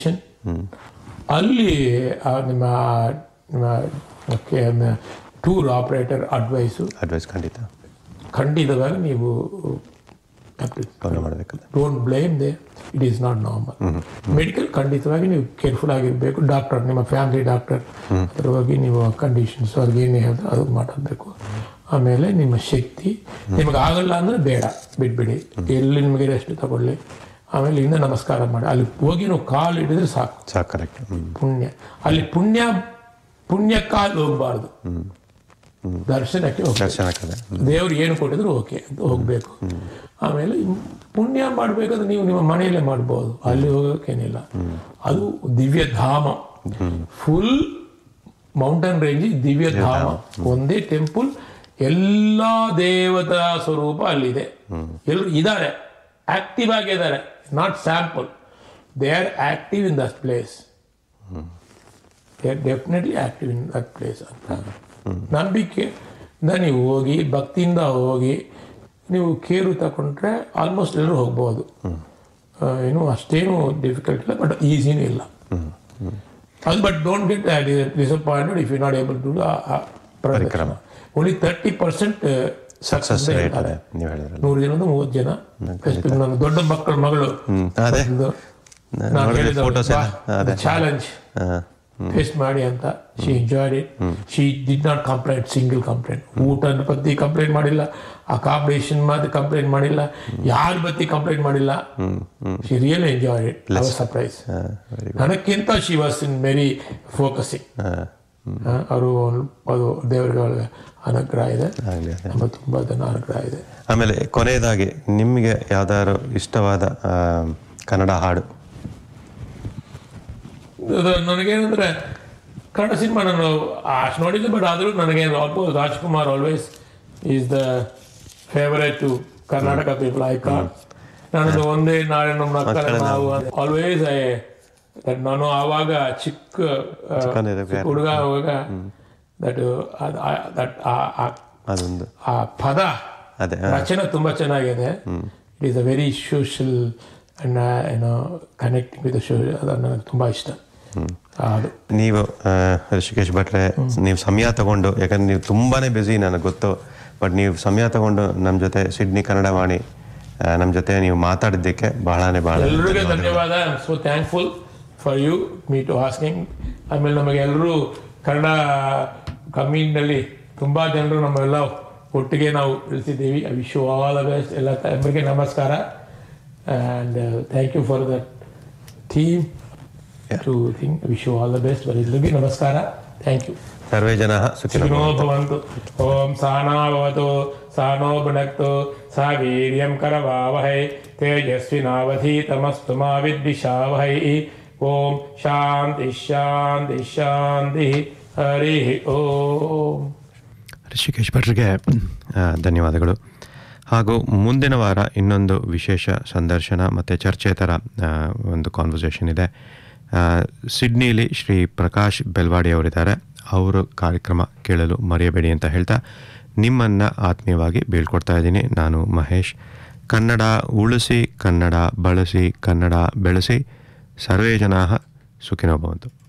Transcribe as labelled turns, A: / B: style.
A: ಅಲ್ಲಿ ಆ ನಿಮ್ಮ ನಿಮ್ಮ ಟೂರ್ ಆಪರೇಟರ್ ಅಡ್ವೈಸು
B: ಅಡ್ವೈಸ್ ಖಂಡಿತ
A: ಖಂಡಿತವಾಗಿ ನೀವು
B: ಫಾಲೋ ಮಾಡಬೇಕಲ್ಲ
A: don't blame they it is not normal medical ಖಂಡಿತವಾಗಿ ನೀವು ಕೇರ್ಫುಲ್ ಆಗಿರಬೇಕು ಡಾಕ್ಟರ್ ನಿಮ್ಮ ಫ್ಯಾಮಿಲಿ ಡಾಕ್ಟರ್ ಅದ್ರ ಬಗ್ಗೆ ನೀವು ಕಂಡೀಷನ್ಸ್ ಅವ್ರಿಗೆ ಏನು ಹೇಳ್ತಾರೆ ಅದು ಮಾಡಬೇಕು ಆಮೇಲೆ ನಿಮ್ಮ ಶಕ್ತಿ ನಿಮಗೆ ಆಗಲ್ಲ ಅಂದರೆ ಬೇಡ ಬಿಟ್ಬಿಡಿ ಎಲ್ಲಿ ನಿಮಗೆ ರೆಸ್ಟ್ ತಗೊಳ್ಳಿ ಆಮೇಲೆ ಇನ್ನು ನಮಸ್ಕಾರ ಮಾಡಿ ಅಲ್ಲಿ ಹೋಗಿ ನಾವು ಕಾಲು ಹಿಡಿದ್ರೆ ಸಾಕು
B: ಸಾಕು ಕರೆಕ್ಟ್ ಹ್ಞೂ
A: ಪುಣ್ಯ ಅಲ್ಲಿ ಪುಣ್ಯ ಪುಣ್ಯ ಕಾಲು ಹೋಗಬಾರ್ದು ದರ್ಶನಕ್ಕೆ ಹೋಗ್ಬೇಕು
B: ದರ್ಶನಕ್ಕದೆ
A: ದೇವ್ರು ಏನು ಕೊಟ್ಟಿದ್ರು ಓಕೆ ಅಂತ ಹೋಗಬೇಕು ಆಮೇಲೆ ಇನ್ ಪುಣ್ಯ ಮಾಡಬೇಕಾದ್ರೆ ನೀವು ನಿಮ್ಮ ಮನೆಯಲ್ಲೇ ಮಾಡ್ಬೋದು ಅಲ್ಲಿ ಹೋಗೋಕ್ಕೇನಿಲ್ಲ ಅದು ದಿವ್ಯ ಧಾಮ ಫುಲ್ ಮೌಂಟೇನ್ ರೇಂಜ್ ದಿವ್ಯ ಧಾಮ ಒಂದೇ ಟೆಂಪಲ್ ಎಲ್ಲ ದೇವತಾ ಸ್ವರೂಪ ಅಲ್ಲಿದೆ ಎಲ್ಲರೂ ಇದ್ದಾರೆ ಆಕ್ಟಿವ್ ಆಗಿದ್ದಾರೆ not sample they are active in that place they are definitely active in that place ಅಂತ ನಂಬಿಕೆಯಿಂದ ನೀವು ಹೋಗಿ ಭಕ್ತಿಯಿಂದ ಹೋಗಿ ನೀವು ಕೇರು ತಗೊಂಡ್ರೆ ಆಲ್ಮೋಸ್ಟ್ ಎಲ್ಲರೂ ಹೋಗ್ಬೋದು ಆ, ಏನು ಅಷ್ಟೇನು ಡಿಫಿಕಲ್ಟ್ ಇಲ್ಲ ಬಟ್ ಈಸಿನೂ ಇಲ್ಲ ಅದು but don't get disappointed if you not able to ಪರಿಕ್ರಮ only thirty percent success
B: rate ಅದೇ ನೀವು ಹೇಳಿದ್ರಲ್ಲ
A: ನೂರು ಜನದ ಮೂವತ್ತು ಜನ ಎಷ್ಟು ನನ್ನ ದೊಡ್ಡ ಮಕ್ಕಳ ಮಗಳು
B: ಅದೇ
A: ಒಂದು
B: ನಾನು
A: ನಾನು
B: ನೋಡಿದೆ
A: ಹೇಳಿದ
B: photos ಎಲ್ಲ. ಅದೇ.
A: ಚಾಲೆಂಜ್
B: ಹಾಂ
A: ಫೇಸ್ ಮಾಡಿ ಅಂತ she enjoyed it she did not complaint single complaint ಊಟದ ಬಗ್ಗೆ ಕಂಪ್ಲೇಂಟ್ ಮಾಡಿಲ್ಲ ಅಕಾಮಿಡೇಷನ್ ಮಾಡಿ ಕಂಪ್ಲೇಂಟ್ ಮಾಡಿಲ್ಲ ಯಾರ ಬಗ್ಗೆ ಕಂಪ್ಲೇಂಟ್ ಮಾಡಿಲ್ಲ she real enjoyed it our surprise
B: ಹಾಂ ವೆರಿ
A: ನನಕ್ಕಿಂತ she was in very focusing
B: ಹಾಂ
A: ಅವರು ಅದು ದೇವರುಗಳ ಅನುಗ್ರಹ ಇದೆ
B: ಆಗಲಿ ಅದೇ
A: ನಮ್ಮ ತುಂಬ ಜನ ಅನುಗ್ರಹ ಇದೆ
B: ಆಮೇಲೆ ಕೊನೆಯದಾಗಿ ನಿಮಗೆ ಯಾವ್ದಾದ್ರು ಇಷ್ಟವಾದ ಆ, ಕನ್ನಡ ಹಾಡು
A: ಅದು ನನಗೇನಂದ್ರೆ ಕನ್ನಡ ಸಿನಿಮಾ ನಾನು ಅಷ್ಟು ನೋಡಿದ್ದೆ ಬಟ್ ಆದರೂ ನನಗೆ almost Rajkumar always is the favourite to Karnataka people I ಕಾನ್ ನಾನು ಒಂದೇ ನಾಳೆ ನಮ್ಮ ಮಕ್ಕಳ ನಾವು ಆಲ್ವೇಸ್ ಐ ನಾನು ಆವಾಗ ಚಿಕ್ಕ ಆ,
B: ಚಿಕ್ಕಂದಿರ್ಬೇಕು.
A: ಚಿಕ್ಕ ಹುಡುಗ ಆವಾಗ ದಟ್ ದಟ್
B: ಅದೊಂದು
A: ಆ ಪದ
B: ಅದೇ
A: ರಚನೆ ತುಂಬಾ ಚೆನ್ನಾಗಿದೆ it is a very social and ಏನೋ ಕನೆಕ್ಟಿಂಗ್ ವಿತ್ ಅದು ನನಗೆ ತುಂಬಾ ಇಷ್ಟ ಅದು
B: ನೀವು ಆ, ಋಷಿಕೇಶ್ ಭಟ್ರೆ ನೀವು ಸಮಯ ತಗೊಂಡು ಯಾಕಂದ್ರೆ ನೀವು ತುಂಬಾನೇ ಬ್ಯುಸಿ ನನಗೆ ಗೊತ್ತು ಬಟ್ ನೀವು ಸಮಯ ತಗೊಂಡು ನಮ್ಮ ಜೊತೆ ಸಿಡ್ನಿ ಕನ್ನಡ ವಾಣಿ ನಮ್ಮ ಜೊತೆ ನೀವು ಮಾತಾಡಿದ್ದಕ್ಕೆ ಬಹಳನೇ ಬಹಳ
A: ಎಲ್ರಿಗೂ ಧನ್ಯವಾದ I am so thankful for you me to asking ಆಮೇಲೆ ನಮಗೆ ಎಲ್ಲರೂ ಕನ್ನಡ ಕಮ್ಯುನಿಟಿನಲ್ಲಿ ತುಂಬ ಜನರು ನಮ್ಮೆಲ್ಲ ಒಟ್ಟಿಗೆ ನಾವು ಇಳಿಸಿದ್ದೀವಿ I wish you all the best ಎಲ್ಲ ಎಲ್ಲರಿಗೆ ನಮಸ್ಕಾರ and thank you for the theme to think wish you all the best ಎಲ್ಲರಿಗೂ ನಮಸ್ಕಾರ ಥ್ಯಾಂಕ್ ಯು
B: ಸರ್ವೇ ಜನ ಸುಖಿನೋ
A: सुखिनो भवन्तु ॐ सहना भवतु सहनो भुनक्तु सा वीर्यं करवावहै तेजस्विनावधीतमस्तु मा विद्विषावहै ॐ शान्ति शान्ति शान्तिः हरिः ॐ
B: ಋಷಿಕೇಶ್ ಭಟ್ರಿಗೆ ಆ, ಧನ್ಯವಾದಗಳು ಹಾಗೂ ಮುಂದಿನ ವಾರ ಇನ್ನೊಂದು ವಿಶೇಷ ಸಂದರ್ಶನ ಮತ್ತು ಚರ್ಚೆ ಥರ ಆ, ಒಂದು ಕಾನ್ವರ್ಸೇಷನ್ ಇದೆ ಆ, ಸಿಡ್ನಿಲಿ ಶ್ರೀ ಪ್ರಕಾಶ್ ಬೆಲ್ವಾಡಿ ಅವರಿದ್ದಾರೆ ಅವರು ಕಾರ್ಯಕ್ರಮ ಕೇಳಲು ಮರೆಯಬೇಡಿ ಅಂತ ಹೇಳ್ತಾ ನಿಮ್ಮನ್ನು ಆತ್ಮೀಯವಾಗಿ ಬೀಳ್ಕೊಡ್ತಾ ಇದ್ದೀನಿ ನಾನು ಮಹೇಶ್ ಕನ್ನಡ ಉಳಿಸಿ ಕನ್ನಡ ಬಳಸಿ ಕನ್ನಡ ಬೆಳೆಸಿ ಸರ್ವೇ ಜನಾಹ ಸುಖಿನೋ ಭವಂತು